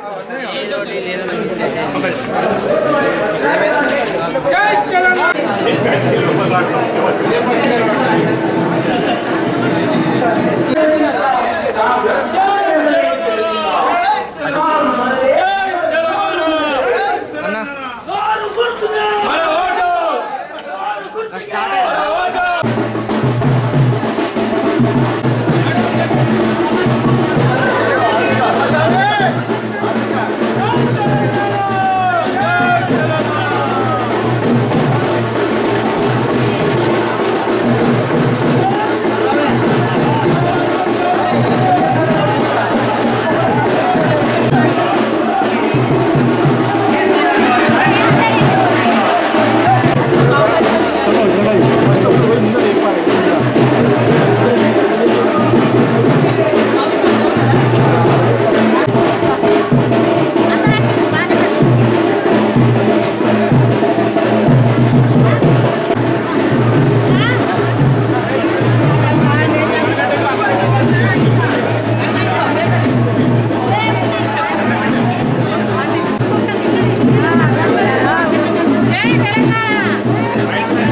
జై తెలంగాణ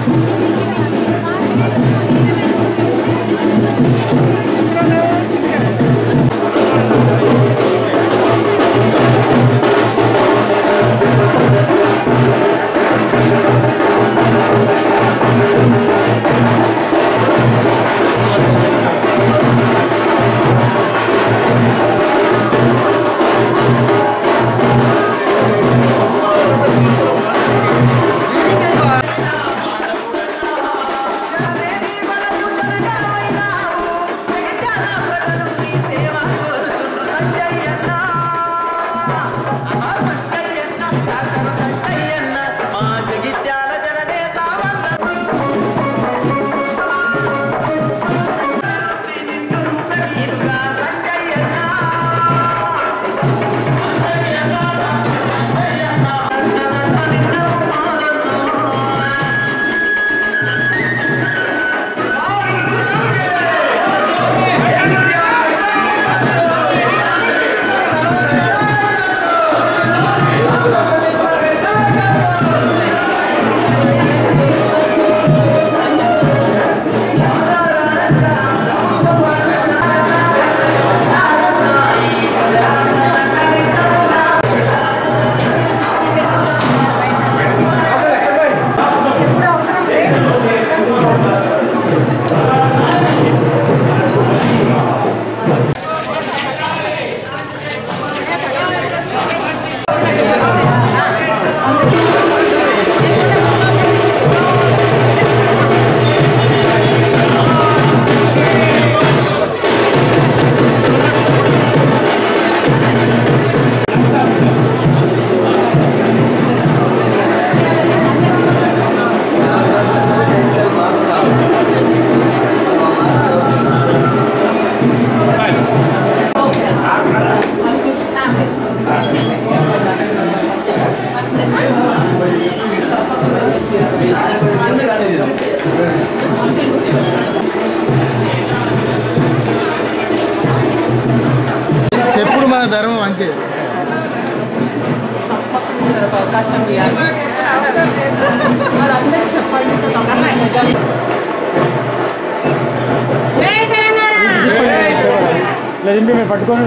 చెప్పుడు మన ధర్మం అంతే అవకాశం ఇవ్వాలి మరి అందరికి చెప్పండి సార్ తప్పకుండా. జై తెలంగాణ లేదంటే మేము పట్టుకొని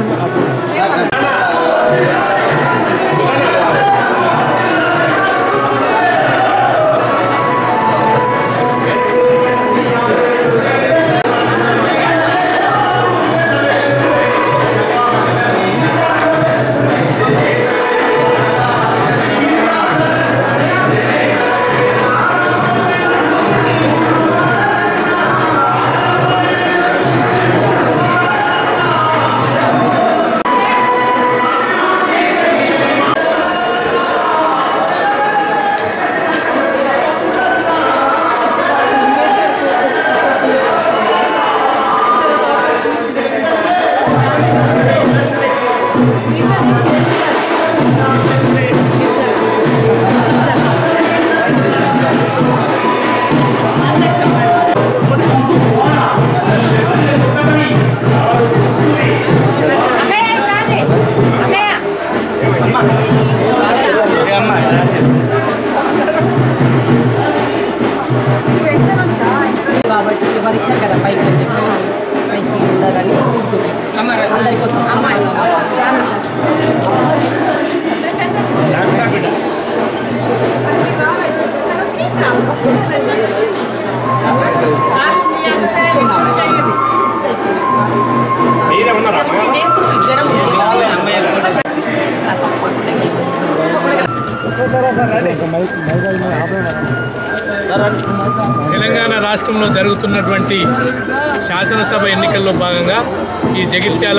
అక్కయ్య రాజే అక్కయ్య తెలంగాణ రాష్ట్రంలో జరుగుతున్నటువంటి శాసనసభ ఎన్నికల్లో భాగంగా ఈ జగిత్యాల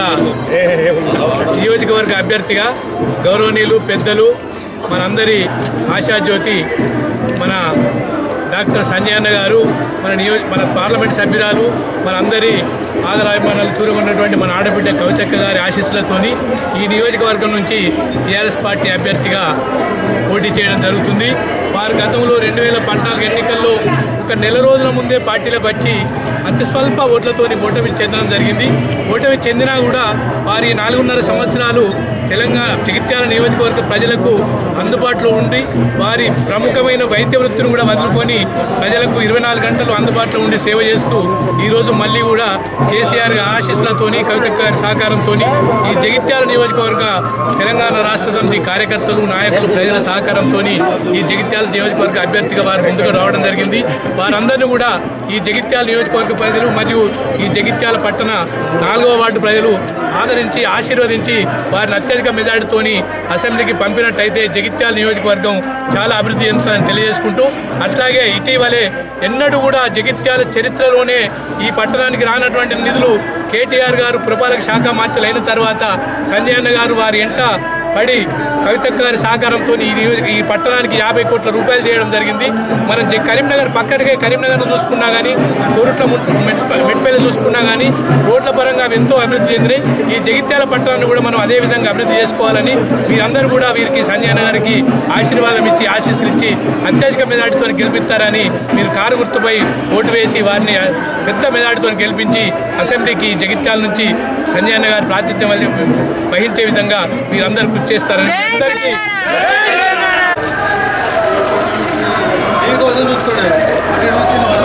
నియోజకవర్గ అభ్యర్థిగా గౌరవనీయులు పెద్దలు మనందరి ఆశాజ్యోతి మన డాక్టర్ సంజయ్ అన్న గారు మన నియో మన పార్లమెంట్ సభ్యురాలు మనందరి ఆదరాభిమానాలు చూరుకున్నటువంటి మన ఆడబిడ్డ కవితక్క గారి ఆశీస్సులతోని ఈ నియోజకవర్గం నుంచి టీఆర్ఎస్ పార్టీ అభ్యర్థిగా పోటీ చేయడం జరుగుతుంది వారు గతంలో రెండు వేల పద్నాలుగు ఎన్నికల్లో ఒక నెల రోజుల ముందే పార్టీలకు వచ్చి అతి స్వల్ప ఓట్లతోని ఓటమి చెందడం జరిగింది ఓటమి చెందినా కూడా వారి నాలుగున్నర సంవత్సరాలు తెలంగాణ జగిత్యాల నియోజకవర్గ ప్రజలకు అందుబాటులో ఉండి వారి ప్రముఖమైన వైద్య వృత్తిని కూడా వదులుకొని ప్రజలకు ఇరవై నాలుగు గంటలు అందుబాటులో ఉండి సేవ చేస్తూ ఈరోజు మళ్ళీ కూడా కేసీఆర్ గారి ఆశీస్సులతోని కవితక్క గారి సహకారంతో ఈ జగిత్యాల నియోజకవర్గ తెలంగాణ రాష్ట్ర సమితి కార్యకర్తలు నాయకులు ప్రజల సహకారంతో ఈ జగిత్యాల నియోజకవర్గ అభ్యర్థిగా వారు ముందుకు రావడం జరిగింది వారందరినీ కూడా ఈ జగిత్యాల నియోజకవర్గ ప్రజలు మరియు ఈ జగిత్యాల పట్టణ నాలుగవ వార్డు ప్రజలు ఆదరించి ఆశీర్వదించి వారిని అత్యధిక మెజార్టీతోని అసెంబ్లీకి పంపినట్టయితే జగిత్యాల నియోజకవర్గం చాలా అభివృద్ధి చెందుతుందని తెలియజేసుకుంటూ అట్లాగే ఇటీవలే ఎన్నడూ కూడా జగిత్యాల చరిత్రలోనే ఈ పట్టణానికి రానటువంటి నిధులు కేటీఆర్ గారు పురపాలక శాఖ మంత్రులు అయిన తర్వాత సంజయ్ అన్న గారు వారి ఎంట పడి కవితక్క గారి సహకారంతో ఈ నియోజక ఈ పట్టణానికి యాభై కోట్ల రూపాయలు చేయడం జరిగింది మనం జ- కరీంనగర్ పక్కనే కరీంనగర్ను చూసుకున్నా కానీ కోరుట్ల మున్సిపల్ మెట్పల్లి చూసుకున్నా కానీ రోడ్ల పరంగా అవి ఎంతో అభివృద్ధి చెందినాయి ఈ జగిత్యాల పట్టణాన్ని కూడా మనం అదే విధంగా అభివృద్ధి చేసుకోవాలని మీరందరూ కూడా వీరికి సంజయ్ అన్న గారికి ఆశీర్వాదం ఇచ్చి ఆశీస్సులు ఇచ్చి అత్యధిక మెజార్టీతో గెలిపిస్తారని మీరు కారు గుర్తుపై ఓటు వేసి వారిని పెద్ద మెజార్టీతో గెలిపించి అసెంబ్లీకి జగిత్యాల నుంచి సంజయ్ అన్న గారి ప్రాతినిధ్యం వహి- వహించే విధంగా మీరందరూ కృషి చేస్తారని జై అందరికీ తెలంగాణ దీనికోసం చూసుకోండి